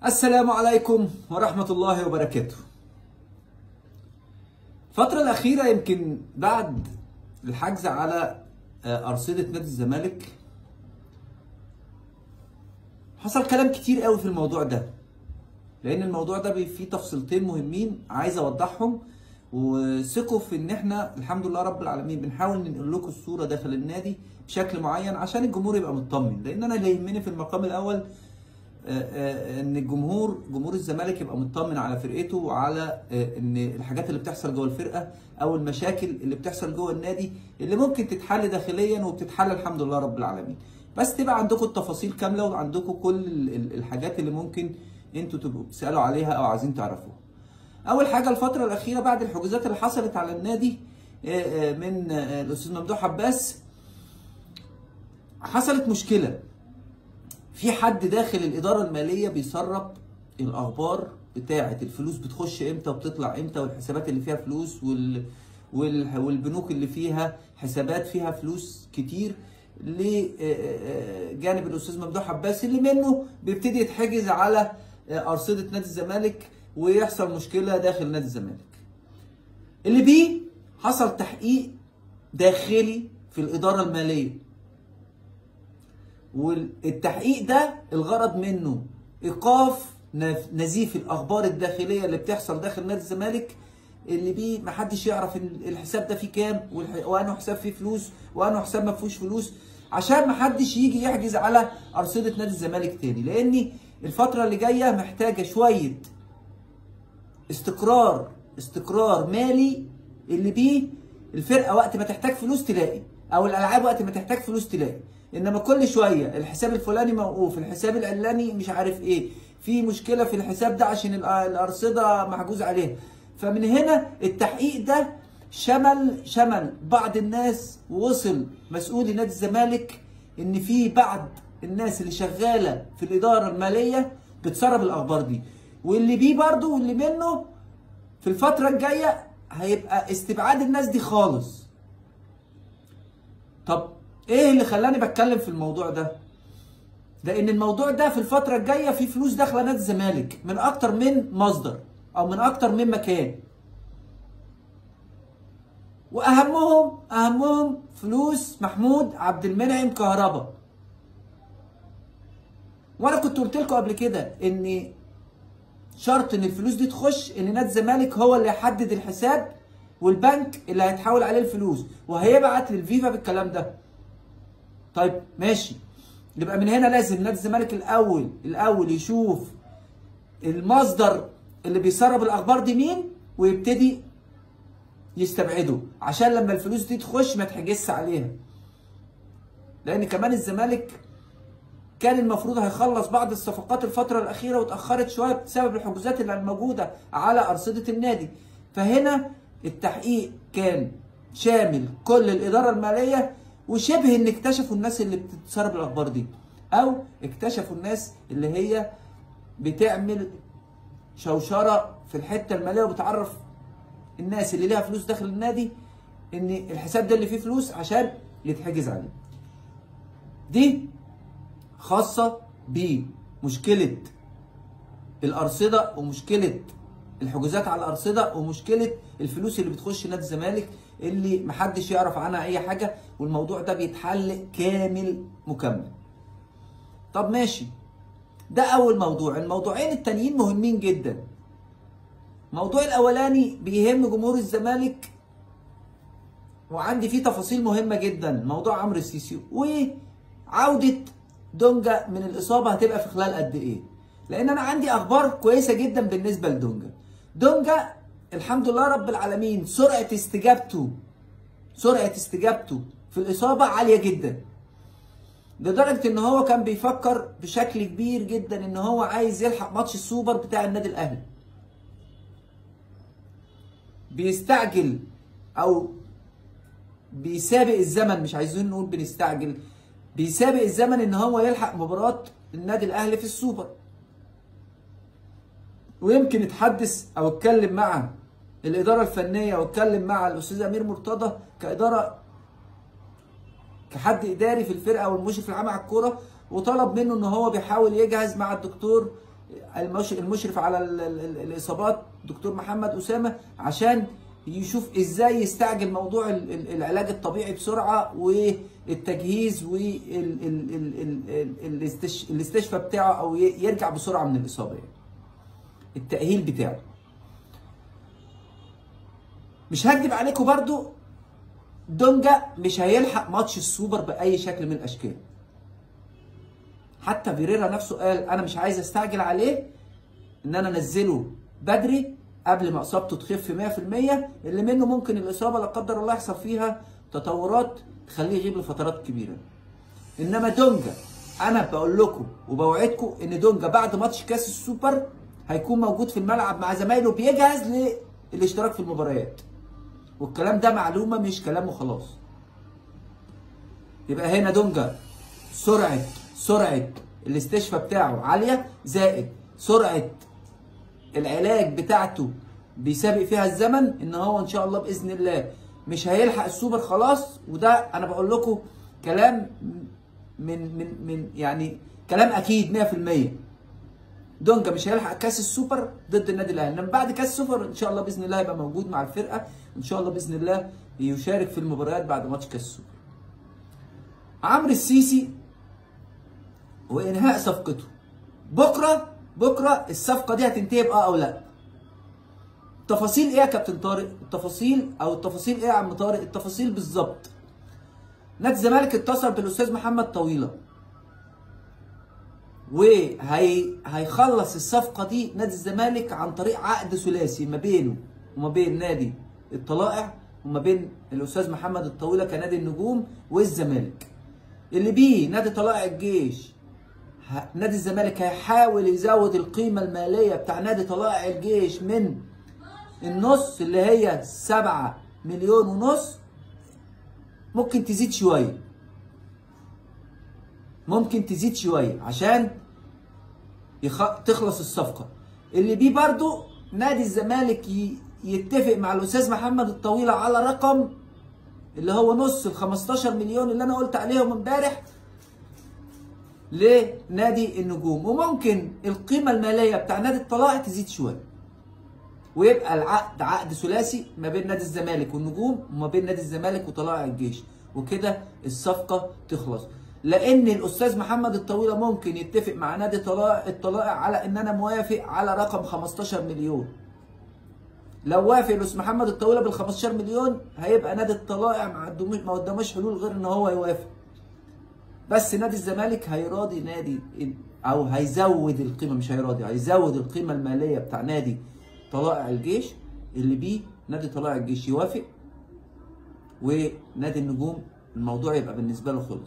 السلام عليكم ورحمة الله وبركاته. الفترة الأخيرة يمكن بعد الحجز على أرصدة نادي الزمالك حصل كلام كتير قوي في الموضوع ده لأن الموضوع ده فيه تفصيلتين مهمين عايز أوضحهم وثقوا في إن إحنا الحمد لله رب العالمين بنحاول ننقل لكم الصورة داخل النادي بشكل معين عشان الجمهور يبقى مطمن لأن أنا اللي يهمني في المقام الأول ان الجمهور جمهور الزمالك يبقى مطمن على فرقته وعلى ان الحاجات اللي بتحصل جوه الفرقه او المشاكل اللي بتحصل جوه النادي اللي ممكن تتحل داخليا وبتتحل الحمد لله رب العالمين بس تبقى عندكم التفاصيل كامله وعندكم كل الحاجات اللي ممكن انتوا تبقوا بتسالوا عليها او عايزين تعرفوها اول حاجه الفتره الاخيره بعد الحجوزات اللي حصلت على النادي من الاستاذ ممدوح عباس حصلت مشكله في حد داخل الاداره الماليه بيسرب الاخبار بتاعه الفلوس بتخش امتى وبتطلع امتى والحسابات اللي فيها فلوس وال... وال... والبنوك اللي فيها حسابات فيها فلوس كتير لجانب الاستاذ ممدوح عباس اللي منه بيبتدي يتحجز على ارصده نادي الزمالك ويحصل مشكله داخل نادي الزمالك. اللي بيه حصل تحقيق داخلي في الاداره الماليه والتحقيق ده الغرض منه ايقاف نزيف الاخبار الداخليه اللي بتحصل داخل نادي الزمالك اللي بيه محدش يعرف الحساب ده فيه كام وانه حساب فيه فلوس وانه حساب ما فيهوش فلوس عشان محدش يجي يحجز على ارصده نادي الزمالك تاني لان الفتره اللي جايه محتاجه شويه استقرار استقرار مالي اللي بيه الفرقه وقت ما تحتاج فلوس تلاقي او الالعاب وقت ما تحتاج فلوس تلاقي انما كل شويه الحساب الفلاني موقوف الحساب العلاني مش عارف ايه في مشكله في الحساب ده عشان الارصده محجوز عليها فمن هنا التحقيق ده شمل شمل بعض الناس ووصل مسؤولي نادي الزمالك ان في بعض الناس اللي شغاله في الاداره الماليه بتسرب الاخبار دي واللي بيه برضه واللي منه في الفتره الجايه هيبقى استبعاد الناس دي خالص طب ايه اللي خلاني بتكلم في الموضوع ده لان الموضوع ده في الفتره الجايه في فلوس داخله نادي الزمالك من اكتر من مصدر او من اكتر من مكان واهمهم اهمهم فلوس محمود عبد المنعم كهربا وانا كنت قلت لكم قبل كده ان شرط ان الفلوس دي تخش ان نادي الزمالك هو اللي يحدد الحساب والبنك اللي هيتحول عليه الفلوس وهيبعت للفيفا بالكلام ده طيب ماشي يبقى من هنا لازم نادي الزمالك الاول الاول يشوف المصدر اللي بيسرب الاخبار دي مين ويبتدي يستبعده عشان لما الفلوس دي تخش ما تحجزش عليها لان كمان الزمالك كان المفروض هيخلص بعض الصفقات الفترة الأخيرة واتأخرت شوية بسبب الحجوزات اللي الموجودة على أرصدة النادي فهنا التحقيق كان شامل كل الإدارة المالية وشبه ان اكتشفوا الناس اللي بتتسرب الاخبار دي او اكتشفوا الناس اللي هي بتعمل شوشره في الحته الماليه وبتعرف الناس اللي ليها فلوس داخل النادي ان الحساب ده اللي فيه فلوس عشان يتحجز عليه دي خاصه بمشكله الارصده ومشكله الحجوزات على الارصده ومشكله الفلوس اللي بتخش نادي الزمالك اللي محدش يعرف عنها اي حاجه والموضوع ده بيتحل كامل مكمل. طب ماشي ده اول موضوع، الموضوعين التانيين مهمين جدا. الموضوع الاولاني بيهم جمهور الزمالك وعندي فيه تفاصيل مهمه جدا موضوع عمرو السيسي وعوده دونجا من الاصابه هتبقى في خلال قد ايه؟ لان انا عندي اخبار كويسه جدا بالنسبه لدونجا. دونجا الحمد لله رب العالمين سرعه استجابته سرعه استجابته في الاصابه عاليه جدا لدرجه ان هو كان بيفكر بشكل كبير جدا ان هو عايز يلحق ماتش السوبر بتاع النادي الاهلي بيستعجل او بيسابق الزمن مش عايزين نقول بنستعجل بيسابق الزمن ان هو يلحق مباراه النادي الاهلي في السوبر ويمكن اتحدث او اتكلم مع الاداره الفنيه واتكلم مع الاستاذ امير مرتضى كاداره كحد اداري في الفرقه والمشرف العام على الكوره وطلب منه ان هو بيحاول يجهز مع الدكتور المش- المشرف على ال- ال- ال- الاصابات دكتور محمد اسامه عشان يشوف ازاي يستعجل موضوع ال- ال- العلاج الطبيعي بسرعه والتجهيز والاستشفاء بتاعه او ي- يرجع بسرعه من الاصابه يعني. التاهيل بتاعه مش هكدب عليكم برضو دونجا مش هيلحق ماتش السوبر باي شكل من الاشكال حتى فيريرا نفسه قال انا مش عايز استعجل عليه ان انا انزله بدري قبل ما اصابته تخف 100% اللي منه ممكن الاصابه لا قدر الله يحصل فيها تطورات تخليه يغيب لفترات كبيره انما دونجا انا بقول لكم وبوعدكم ان دونجا بعد ماتش كاس السوبر هيكون موجود في الملعب مع زمايله بيجهز للاشتراك في المباريات والكلام ده معلومه مش كلام وخلاص يبقى هنا دونجا سرعه سرعه الاستشفاء بتاعه عاليه زائد سرعه العلاج بتاعته بيسابق فيها الزمن ان هو ان شاء الله باذن الله مش هيلحق السوبر خلاص وده انا بقول لكم كلام من من من يعني كلام اكيد 100% دونجا مش هيلحق كاس السوبر ضد النادي الاهلي انما بعد كاس السوبر ان شاء الله باذن الله هيبقى موجود مع الفرقه ان شاء الله باذن الله يشارك في المباريات بعد ماتش كاس السوبر عمرو السيسي وانهاء صفقته بكره بكره الصفقه دي هتنتهي باه او لا تفاصيل ايه يا كابتن طارق التفاصيل او التفاصيل ايه يا عم طارق التفاصيل بالظبط نادي الزمالك اتصل بالاستاذ محمد طويله وهي هيخلص الصفقه دي نادي الزمالك عن طريق عقد ثلاثي ما بينه وما بين نادي الطلائع وما بين الاستاذ محمد الطويله كنادي النجوم والزمالك اللي بيه نادي طلائع الجيش ه- نادي الزمالك هيحاول يزود القيمه الماليه بتاع نادي طلائع الجيش من النص اللي هي سبعة مليون ونص ممكن تزيد شويه ممكن تزيد شويه عشان يخ... تخلص الصفقه اللي بيه برضو نادي الزمالك ي... يتفق مع الاستاذ محمد الطويله على رقم اللي هو نص ال 15 مليون اللي انا قلت عليهم امبارح لنادي النجوم وممكن القيمه الماليه بتاع نادي الطلائع تزيد شويه ويبقى العقد عقد ثلاثي ما بين نادي الزمالك والنجوم وما بين نادي الزمالك وطلائع الجيش وكده الصفقه تخلص لان الاستاذ محمد الطويله ممكن يتفق مع نادي طلائع الطلائع على ان انا موافق على رقم 15 مليون لو وافق الاستاذ محمد الطويله بال 15 مليون هيبقى نادي الطلائع ما قدموش ما قداموش حلول غير ان هو يوافق بس نادي الزمالك هيراضي نادي او هيزود القيمه مش هيراضي هيزود القيمه الماليه بتاع نادي طلائع الجيش اللي بيه نادي طلائع الجيش يوافق ونادي النجوم الموضوع يبقى بالنسبه له خلص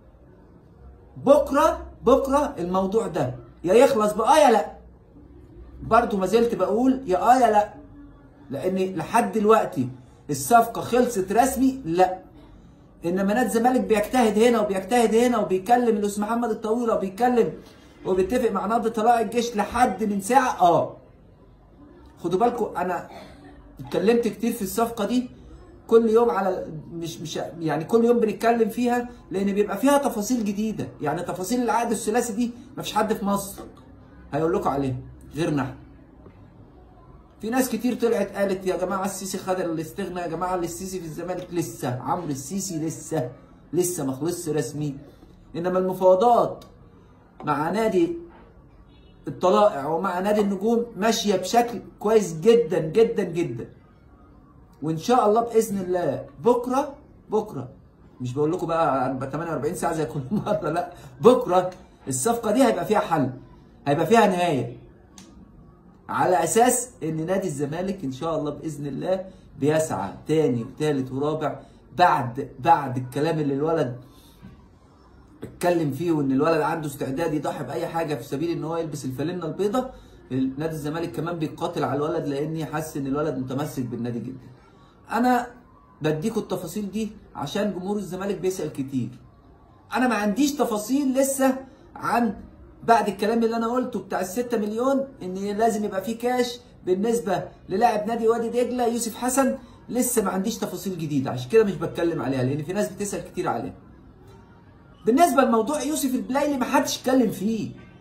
بكره بكره الموضوع ده يا يخلص باه يا لا برضه ما زلت بقول يا اه يا لا لان لحد دلوقتي الصفقه خلصت رسمي لا انما نادي الزمالك بيجتهد هنا وبيجتهد هنا وبيكلم الاستاذ محمد الطويله وبيتكلم وبيتفق مع نادي طلائع الجيش لحد من ساعه اه خدوا بالكم انا اتكلمت كتير في الصفقه دي كل يوم على مش مش يعني كل يوم بنتكلم فيها لان بيبقى فيها تفاصيل جديده يعني تفاصيل العقد الثلاثي دي مفيش حد في مصر هيقول لكم عليها غيرنا احنا في ناس كتير طلعت قالت يا جماعه السيسي خد الاستغنى يا جماعه السيسي في الزمالك لسه عمرو السيسي لسه لسه ما خلصش رسمي انما المفاوضات مع نادي الطلائع ومع نادي النجوم ماشيه بشكل كويس جدا جدا جدا وان شاء الله باذن الله بكره بكره مش بقول لكم بقى 48 ساعه زي كل مره لا بكره الصفقه دي هيبقى فيها حل هيبقى فيها نهايه على اساس ان نادي الزمالك ان شاء الله باذن الله بيسعى تاني وتالت ورابع بعد بعد الكلام اللي الولد اتكلم فيه وان الولد عنده استعداد يضحي باي حاجه في سبيل ان هو يلبس الفانلة البيضاء نادي الزمالك كمان بيقاتل على الولد لاني حاسس ان الولد متمسك بالنادي جدا انا بديكوا التفاصيل دي عشان جمهور الزمالك بيسال كتير انا ما عنديش تفاصيل لسه عن بعد الكلام اللي انا قلته بتاع الستة مليون ان لازم يبقى فيه كاش بالنسبه للاعب نادي وادي دجله يوسف حسن لسه ما عنديش تفاصيل جديده عشان كده مش بتكلم عليها لان في ناس بتسال كتير عليها بالنسبه لموضوع يوسف البلايلي ما حدش اتكلم فيه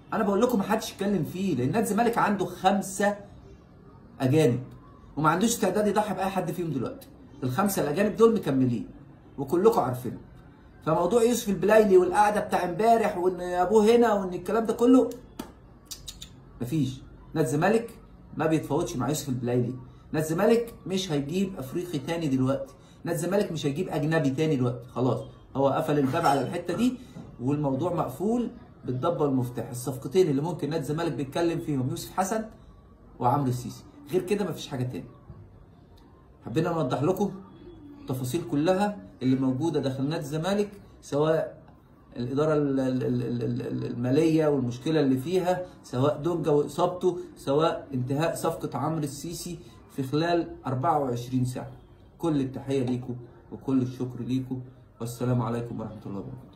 انا بقول لكم محدش يتكلم فيه لان نادي الزمالك عنده خمسه اجانب وما عندوش استعداد يضحي باي حد فيهم دلوقتي الخمسه الاجانب دول مكملين وكلكم عارفينهم فموضوع يوسف البلايلي والقعده بتاع امبارح وان ابوه هنا وان الكلام ده كله مفيش نادي الزمالك ما بيتفاوضش مع يوسف البلايلي نادي الزمالك مش هيجيب افريقي تاني دلوقتي نادي الزمالك مش هيجيب اجنبي تاني دلوقتي خلاص هو قفل الباب على الحته دي والموضوع مقفول بالضبه والمفتاح الصفقتين اللي ممكن نادي الزمالك بيتكلم فيهم يوسف حسن وعمرو السيسي غير كده مفيش حاجه تاني حبينا نوضح لكم التفاصيل كلها اللي موجوده داخل نادي الزمالك سواء الاداره ال- ال- ال- ال- ال- الماليه والمشكله اللي فيها سواء دونجا واصابته سواء انتهاء صفقه عمرو السيسي في خلال 24 ساعه كل التحيه ليكم وكل الشكر ليكم والسلام عليكم ورحمه الله وبركاته